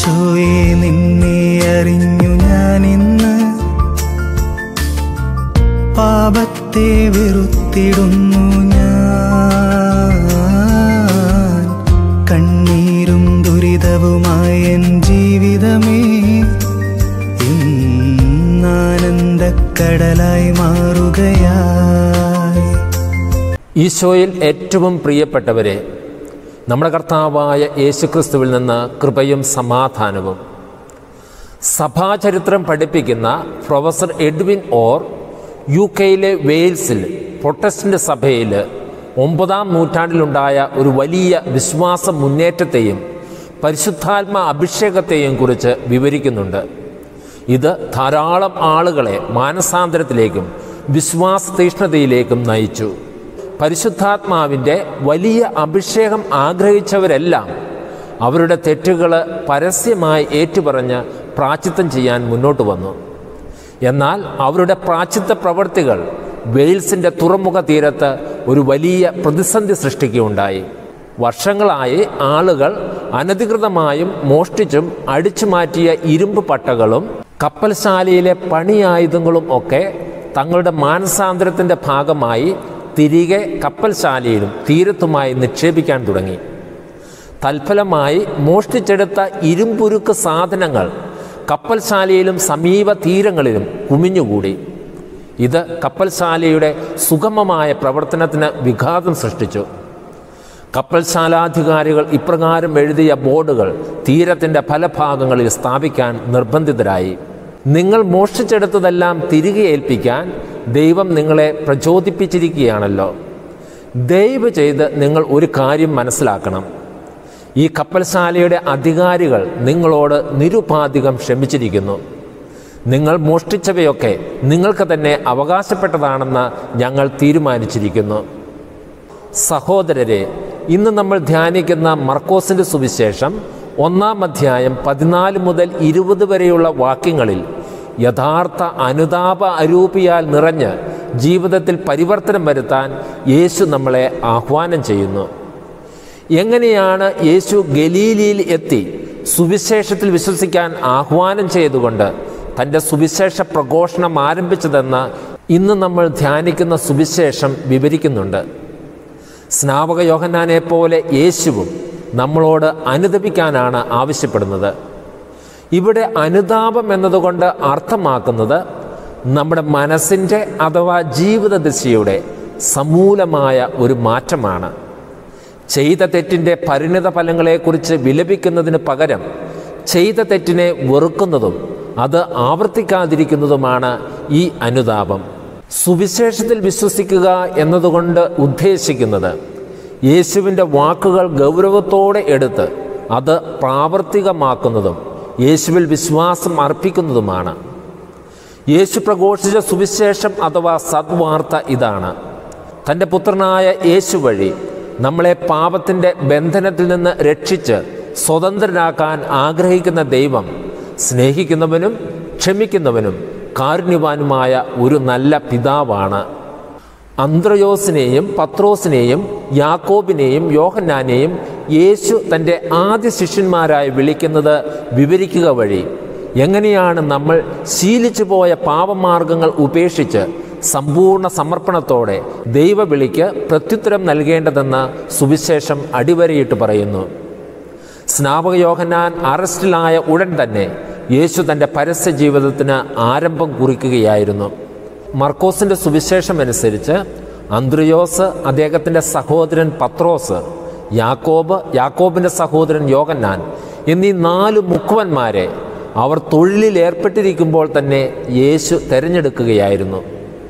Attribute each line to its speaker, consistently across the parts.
Speaker 1: ഈശോയെ നിന്നെ അറിഞ്ഞു ഞാൻ ഇന്ന് പാപത്തെ വെറുത്തിടുന്നു ഞാൻ കണ്ണീരും ദുരിതവുമായ എൻ ജീവിതമേ ഇന്നാനന്ദക്കടലായി മാറുകയായി
Speaker 2: ഈശോയിൽ ഏറ്റവും പ്രിയപ്പെട്ടവരെ നമ്മുടെ കർത്താവായ യേശുക്രിസ്തുവിൽ നിന്ന് കൃപയും സമാധാനവും സഭാചരിത്രം പഠിപ്പിക്കുന്ന പ്രൊഫസർ എഡ്വിൻ ഓർ യു കെയിലെ വെയിൽസിൽ പ്രൊട്ടസ്റ്റന്റ് സഭയിൽ ഒമ്പതാം നൂറ്റാണ്ടിലുണ്ടായ ഒരു വലിയ വിശ്വാസ മുന്നേറ്റത്തെയും പരിശുദ്ധാത്മ അഭിഷേകത്തെയും കുറിച്ച് വിവരിക്കുന്നുണ്ട് ഇത് ധാരാളം ആളുകളെ മാനസാന്തരത്തിലേക്കും വിശ്വാസ തീഷ്ണതയിലേക്കും നയിച്ചു പരിശുദ്ധാത്മാവിൻ്റെ വലിയ അഭിഷേകം ആഗ്രഹിച്ചവരെല്ലാം അവരുടെ തെറ്റുകൾ പരസ്യമായി ഏറ്റുപറഞ്ഞ് പ്രാച്ചിത്വം ചെയ്യാൻ മുന്നോട്ട് വന്നു എന്നാൽ അവരുടെ പ്രാച്ചിത്വ പ്രവൃത്തികൾ വെയിൽസിൻ്റെ തുറമുഖ തീരത്ത് ഒരു വലിയ പ്രതിസന്ധി സൃഷ്ടിക്കുകയുണ്ടായി വർഷങ്ങളായി ആളുകൾ അനധികൃതമായും മോഷ്ടിച്ചും അടിച്ചു മാറ്റിയ ഇരുമ്പ് പട്ടകളും കപ്പൽശാലയിലെ പണിയായുധങ്ങളും ഒക്കെ തങ്ങളുടെ മാനസാന്തരത്തിൻ്റെ ഭാഗമായി തിരികെ കപ്പൽശാലയിലും തീരത്തുമായി നിക്ഷേപിക്കാൻ തുടങ്ങി തൽഫലമായി മോഷ്ടിച്ചെടുത്ത ഇരുമ്പുരുക്ക് സാധനങ്ങൾ കപ്പൽശാലയിലും സമീപ തീരങ്ങളിലും കുമിഞ്ഞുകൂടി ഇത് കപ്പൽശാലയുടെ സുഗമമായ പ്രവർത്തനത്തിന് വിഘാതം സൃഷ്ടിച്ചു കപ്പൽശാലാധികാരികൾ ഇപ്രകാരം എഴുതിയ ബോർഡുകൾ തീരത്തിൻ്റെ പല ഭാഗങ്ങളിൽ സ്ഥാപിക്കാൻ നിർബന്ധിതരായി നിങ്ങൾ മോഷ്ടിച്ചെടുത്തതെല്ലാം തിരികെ ഏൽപ്പിക്കാൻ ദൈവം നിങ്ങളെ പ്രചോദിപ്പിച്ചിരിക്കുകയാണല്ലോ ദയവ് ചെയ്ത് നിങ്ങൾ ഒരു കാര്യം മനസ്സിലാക്കണം ഈ കപ്പൽശാലയുടെ അധികാരികൾ നിങ്ങളോട് നിരുപാധികം ക്ഷമിച്ചിരിക്കുന്നു നിങ്ങൾ മോഷ്ടിച്ചവയൊക്കെ നിങ്ങൾക്ക് തന്നെ അവകാശപ്പെട്ടതാണെന്ന് ഞങ്ങൾ തീരുമാനിച്ചിരിക്കുന്നു സഹോദരരെ ഇന്ന് നമ്മൾ ധ്യാനിക്കുന്ന മർക്കോസിന്റെ സുവിശേഷം ഒന്നാം അധ്യായം പതിനാല് മുതൽ ഇരുപത് വരെയുള്ള വാക്യങ്ങളിൽ യഥാർത്ഥ അനുതാപ അരൂപിയാൽ നിറഞ്ഞ് ജീവിതത്തിൽ പരിവർത്തനം വരുത്താൻ യേശു നമ്മളെ ആഹ്വാനം ചെയ്യുന്നു എങ്ങനെയാണ് യേശു ഗലീലിയിൽ എത്തി സുവിശേഷത്തിൽ വിശ്വസിക്കാൻ ആഹ്വാനം ചെയ്തുകൊണ്ട് തൻ്റെ സുവിശേഷ പ്രഘോഷണം ആരംഭിച്ചതെന്ന് ഇന്ന് നമ്മൾ ധ്യാനിക്കുന്ന സുവിശേഷം വിവരിക്കുന്നുണ്ട് സ്നാപക യോഹന്നാനെ പോലെ യേശുവും നമ്മളോട് അനുദപിക്കാനാണ് ആവശ്യപ്പെടുന്നത് ഇവിടെ അനുതാപം എന്നതുകൊണ്ട് അർത്ഥമാക്കുന്നത് നമ്മുടെ മനസ്സിൻ്റെ അഥവാ ജീവിത ദിശയുടെ സമൂലമായ ഒരു മാറ്റമാണ് ചെയ്ത തെറ്റിൻ്റെ പരിണിത ഫലങ്ങളെക്കുറിച്ച് വിലപിക്കുന്നതിന് പകരം ചെയ്ത തെറ്റിനെ വെറുക്കുന്നതും അത് ആവർത്തിക്കാതിരിക്കുന്നതുമാണ് ഈ അനുതാപം സുവിശേഷത്തിൽ വിശ്വസിക്കുക എന്നതുകൊണ്ട് ഉദ്ദേശിക്കുന്നത് യേശുവിൻ്റെ വാക്കുകൾ ഗൗരവത്തോടെ എടുത്ത് അത് പ്രാവർത്തികമാക്കുന്നതും യേശുവിൽ വിശ്വാസം അർപ്പിക്കുന്നതുമാണ് യേശു പ്രഘോഷിച്ച സുവിശേഷം അഥവാ സദ്വാർത്ത ഇതാണ് തൻ്റെ പുത്രനായ യേശു വഴി നമ്മളെ പാപത്തിൻ്റെ ബന്ധനത്തിൽ നിന്ന് രക്ഷിച്ച് സ്വതന്ത്രരാക്കാൻ ആഗ്രഹിക്കുന്ന ദൈവം സ്നേഹിക്കുന്നവനും ക്ഷമിക്കുന്നവനും കാരുണ്യവാനുമായ ഒരു നല്ല പിതാവാണ് അന്ത്രയോസിനെയും പത്രോസിനെയും യാക്കോബിനെയും യോഹന്നാനെയും യേശു തൻ്റെ ആദ്യ ശിഷ്യന്മാരായി വിളിക്കുന്നത് വിവരിക്കുക വഴി എങ്ങനെയാണ് നമ്മൾ ശീലിച്ചു പോയ പാപമാർഗങ്ങൾ ഉപേക്ഷിച്ച് സമ്പൂർണ്ണ സമർപ്പണത്തോടെ ദൈവവിളിക്ക് പ്രത്യുത്തരം നൽകേണ്ടതെന്ന് സുവിശേഷം അടിവരയിട്ട് പറയുന്നു സ്നാപക യോഹന്നാൻ അറസ്റ്റിലായ ഉടൻ തന്നെ യേശു തൻ്റെ പരസ്യ ജീവിതത്തിന് ആരംഭം കുറിക്കുകയായിരുന്നു മർക്കോസിൻ്റെ സുവിശേഷം അനുസരിച്ച് അന്ത്രയോസ് അദ്ദേഹത്തിൻ്റെ സഹോദരൻ പത്രോസ് യാക്കോബ് യാക്കോബിൻ്റെ സഹോദരൻ യോഹന്നാൻ എന്നീ നാല് മുക്കുവന്മാരെ അവർ തൊഴിലിൽ ഏർപ്പെട്ടിരിക്കുമ്പോൾ തന്നെ യേശു തിരഞ്ഞെടുക്കുകയായിരുന്നു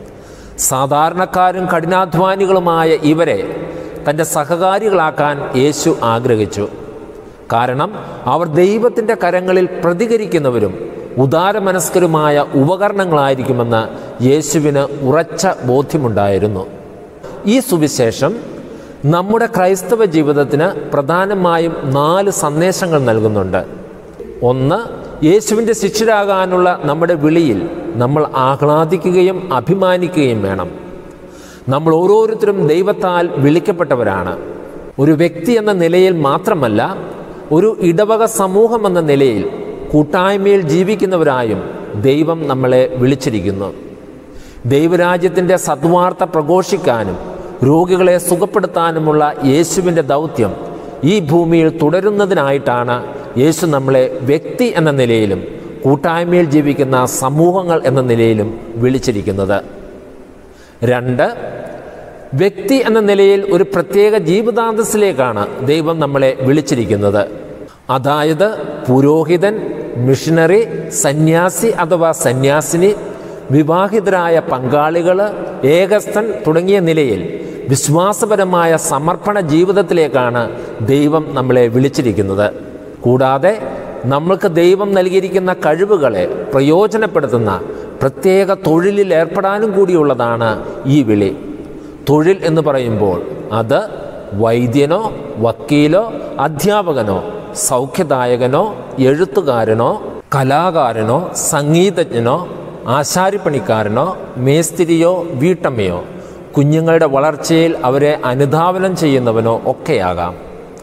Speaker 2: സാധാരണക്കാരും കഠിനാധ്വാനികളുമായ ഇവരെ തൻ്റെ സഹകാരികളാക്കാൻ യേശു ആഗ്രഹിച്ചു കാരണം അവർ ദൈവത്തിൻ്റെ കരങ്ങളിൽ പ്രതികരിക്കുന്നവരും ഉദാരമനസ്കരുമായ ഉപകരണങ്ങളായിരിക്കുമെന്ന് യേശുവിന് ഉറച്ച ബോധ്യമുണ്ടായിരുന്നു ഈ സുവിശേഷം നമ്മുടെ ക്രൈസ്തവ ജീവിതത്തിന് പ്രധാനമായും നാല് സന്ദേശങ്ങൾ നൽകുന്നുണ്ട് ഒന്ന് യേശുവിൻ്റെ ശിഷ്യരാകാനുള്ള നമ്മുടെ വിളിയിൽ നമ്മൾ ആഹ്ലാദിക്കുകയും അഭിമാനിക്കുകയും വേണം നമ്മൾ ഓരോരുത്തരും ദൈവത്താൽ വിളിക്കപ്പെട്ടവരാണ് ഒരു വ്യക്തി എന്ന നിലയിൽ മാത്രമല്ല ഒരു ഇടവക സമൂഹം എന്ന നിലയിൽ കൂട്ടായ്മയിൽ ജീവിക്കുന്നവരായും ദൈവം നമ്മളെ വിളിച്ചിരിക്കുന്നു ദൈവരാജ്യത്തിൻ്റെ സദ്വാർത്ത പ്രഘോഷിക്കാനും രോഗികളെ സുഖപ്പെടുത്താനുമുള്ള യേശുവിൻ്റെ ദൗത്യം ഈ ഭൂമിയിൽ തുടരുന്നതിനായിട്ടാണ് യേശു നമ്മളെ വ്യക്തി എന്ന നിലയിലും കൂട്ടായ്മയിൽ ജീവിക്കുന്ന സമൂഹങ്ങൾ എന്ന നിലയിലും വിളിച്ചിരിക്കുന്നത് രണ്ട് വ്യക്തി എന്ന നിലയിൽ ഒരു പ്രത്യേക ജീവിതാന്തസ്സിലേക്കാണ് ദൈവം നമ്മളെ വിളിച്ചിരിക്കുന്നത് അതായത് പുരോഹിതൻ മിഷണറി സന്യാസി അഥവാ സന്യാസിനി വിവാഹിതരായ പങ്കാളികൾ ഏകസ്ഥൻ തുടങ്ങിയ നിലയിൽ വിശ്വാസപരമായ സമർപ്പണ ജീവിതത്തിലേക്കാണ് ദൈവം നമ്മളെ വിളിച്ചിരിക്കുന്നത് കൂടാതെ നമ്മൾക്ക് ദൈവം നൽകിയിരിക്കുന്ന കഴിവുകളെ പ്രയോജനപ്പെടുത്തുന്ന പ്രത്യേക തൊഴിലിൽ ഏർപ്പെടാനും കൂടിയുള്ളതാണ് ഈ വിളി തൊഴിൽ എന്ന് പറയുമ്പോൾ അത് വൈദ്യനോ വക്കീലോ അധ്യാപകനോ സൗഖ്യദായകനോ എഴുത്തുകാരനോ കലാകാരനോ സംഗീതജ്ഞനോ ആശാരിപ്പണിക്കാരനോ മേസ്തിരിയോ വീട്ടമ്മയോ കുഞ്ഞുങ്ങളുടെ വളർച്ചയിൽ അവരെ അനുധാവനം ചെയ്യുന്നവനോ ഒക്കെയാകാം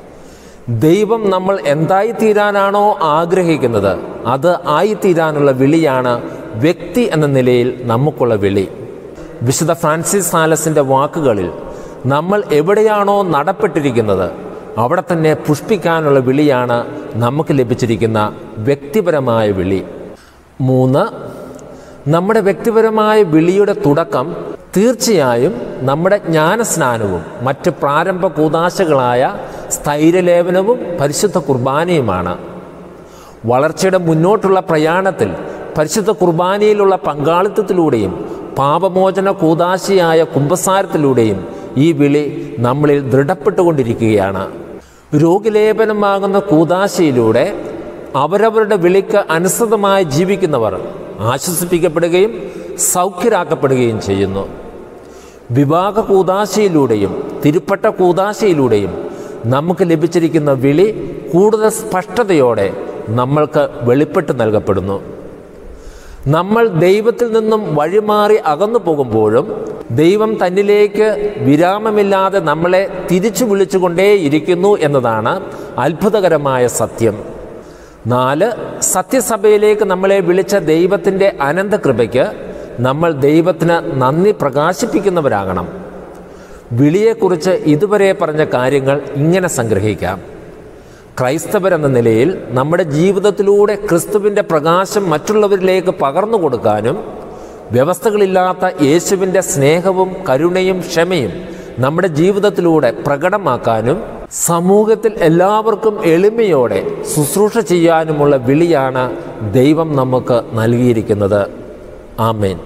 Speaker 2: ദൈവം നമ്മൾ എന്തായിത്തീരാനാണോ ആഗ്രഹിക്കുന്നത് അത് ആയിത്തീരാനുള്ള വിളിയാണ് വ്യക്തി എന്ന നിലയിൽ നമുക്കുള്ള വിളി വിശുദ്ധ ഫ്രാൻസിസ് സാലസിൻ്റെ വാക്കുകളിൽ നമ്മൾ എവിടെയാണോ നടപ്പെട്ടിരിക്കുന്നത് അവിടെ തന്നെ പുഷ്പിക്കാനുള്ള വിളിയാണ് നമുക്ക് ലഭിച്ചിരിക്കുന്ന വ്യക്തിപരമായ വിളി മൂന്ന് നമ്മുടെ വ്യക്തിപരമായ വിളിയുടെ തുടക്കം തീർച്ചയായും നമ്മുടെ ജ്ഞാനസ്നാനവും മറ്റ് പ്രാരംഭ കൂതാശകളായ സ്ഥൈര്യലേപനവും പരിശുദ്ധ കുർബാനയുമാണ് വളർച്ചയുടെ മുന്നോട്ടുള്ള പ്രയാണത്തിൽ പരിശുദ്ധ കുർബാനയിലുള്ള പങ്കാളിത്തത്തിലൂടെയും പാപമോചന കൂതാശിയായ കുംഭസാരത്തിലൂടെയും ഈ വിളി നമ്മളിൽ ദൃഢപ്പെട്ടുകൊണ്ടിരിക്കുകയാണ് രോഗിലേപനമാകുന്ന കൂതാശയിലൂടെ അവരവരുടെ വിളിക്ക് അനുസൃതമായി ജീവിക്കുന്നവർ ആശ്വസിപ്പിക്കപ്പെടുകയും സൗഖ്യരാക്കപ്പെടുകയും ചെയ്യുന്നു വിവാഹ കൂതാശയിലൂടെയും തിരുപ്പട്ട കൂതാശയിലൂടെയും നമുക്ക് ലഭിച്ചിരിക്കുന്ന വിളി കൂടുതൽ സ്പഷ്ടതയോടെ നമ്മൾക്ക് വെളിപ്പെട്ട് നൽകപ്പെടുന്നു നമ്മൾ ദൈവത്തിൽ നിന്നും വഴിമാറി അകന്നു പോകുമ്പോഴും ദൈവം തന്നിലേക്ക് വിരാമമില്ലാതെ നമ്മളെ തിരിച്ചു വിളിച്ചുകൊണ്ടേയിരിക്കുന്നു എന്നതാണ് അത്ഭുതകരമായ സത്യം നാല് സത്യസഭയിലേക്ക് നമ്മളെ വിളിച്ച ദൈവത്തിൻ്റെ അനന്തകൃപയ്ക്ക് നമ്മൾ ദൈവത്തിന് നന്ദി പ്രകാശിപ്പിക്കുന്നവരാകണം വിളിയെക്കുറിച്ച് ഇതുവരെ പറഞ്ഞ കാര്യങ്ങൾ ഇങ്ങനെ സംഗ്രഹിക്കാം ക്രൈസ്തവരെന്ന നിലയിൽ നമ്മുടെ ജീവിതത്തിലൂടെ ക്രിസ്തുവിൻ്റെ പ്രകാശം മറ്റുള്ളവരിലേക്ക് പകർന്നു കൊടുക്കാനും വ്യവസ്ഥകളില്ലാത്ത യേശുവിൻ്റെ സ്നേഹവും കരുണയും ക്ഷമയും നമ്മുടെ ജീവിതത്തിലൂടെ പ്രകടമാക്കാനും സമൂഹത്തിൽ എല്ലാവർക്കും എളിമയോടെ ശുശ്രൂഷ ചെയ്യാനുമുള്ള വിളിയാണ് ദൈവം നമുക്ക് നൽകിയിരിക്കുന്നത് ആമേൻ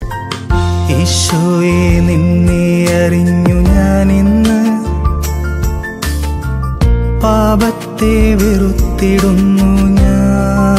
Speaker 1: ഈശോയെ നിന്നെ അറിഞ്ഞു ഞാനിന്ന് പാപത്തെ വെറുത്തിടുന്നു ഞാൻ